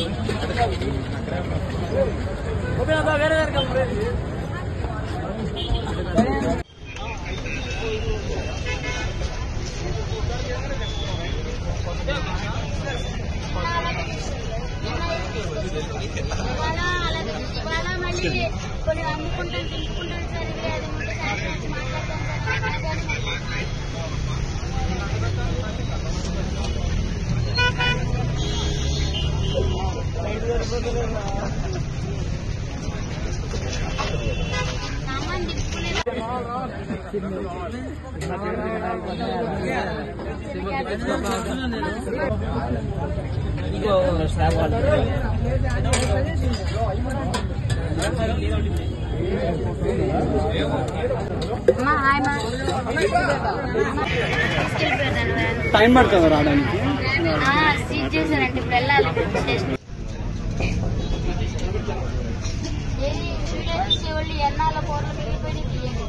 ఇవాళ అలాగే ఇవాళ మళ్ళీ కొన్ని అమ్ముకుంటాను తింటుకుంటాను సార్ ఇది అది ఉంటే సాయంత్రం వచ్చి మాట్లాడతాను సార్ అలాగే సామాన్ తీసుకునే అమ్మా హాయ్ మా తీసుకెళ్ళిపోయాను వ్యాన్ టైం పడుతుంది రావడానికి సీజ్ చేశారంటే ఇప్పుడు వెళ్ళాలి స్టేషన్ ఏ వీడియో తీసేవాళ్ళు ఎన్నాళ్ళ కూరలు మిగిలిపోయి తీయండి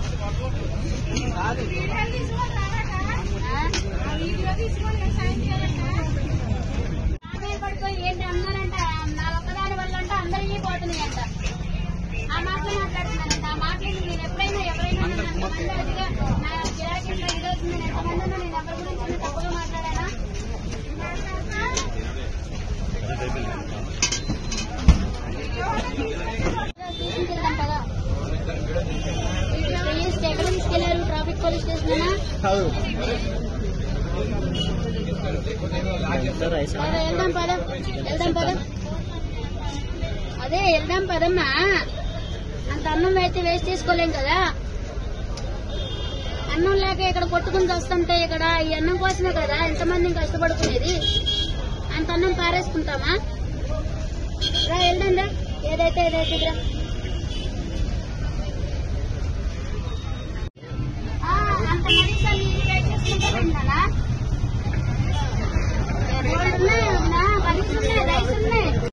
ఆమె పడిపోయి ఏంటి అన్నారంట నా ఒక్కదాని వల్ల అంటే అందరికీ పోతున్నాయి అంట ఆ మాటలు మాట్లాడుతున్నారంట ఆ మాటలు నేను ఎప్పుడైనా ఎవరైనా నన్ను అంతమంది అదిగా నా గిరాకీ ఇట్లా ఇదవుతుంది నేను ఎంతమంది ఉన్నా నేను ఎవరి గురించి తప్పుగా మాట్లాడానా తీసుకెళ్దాం కదా పోలీస్ ఎక్కడ తీసుకెళ్లారు ట్రాఫిక్ పోలీస్ స్టేషన్ వెళ్దాం పద వెళ్దాం పద అదే వెళ్దాం పదమ్మా అంత అన్నం అయితే వేస్ట్ చేసుకోలేం కదా అన్నం లేక ఇక్కడ కొట్టుకుని వస్తుంటే ఇక్కడ ఈ అన్నం కోసమే కదా ఎంతమంది కష్టపడుకునేది అంత అన్నం పారేసుకుంటామా రా వెళ్దాం రా ఏదైతే ఏదైతే రా ఆ, అంత మనిషి నీళ్ళు వేస్ట్ చేసుకుంటారా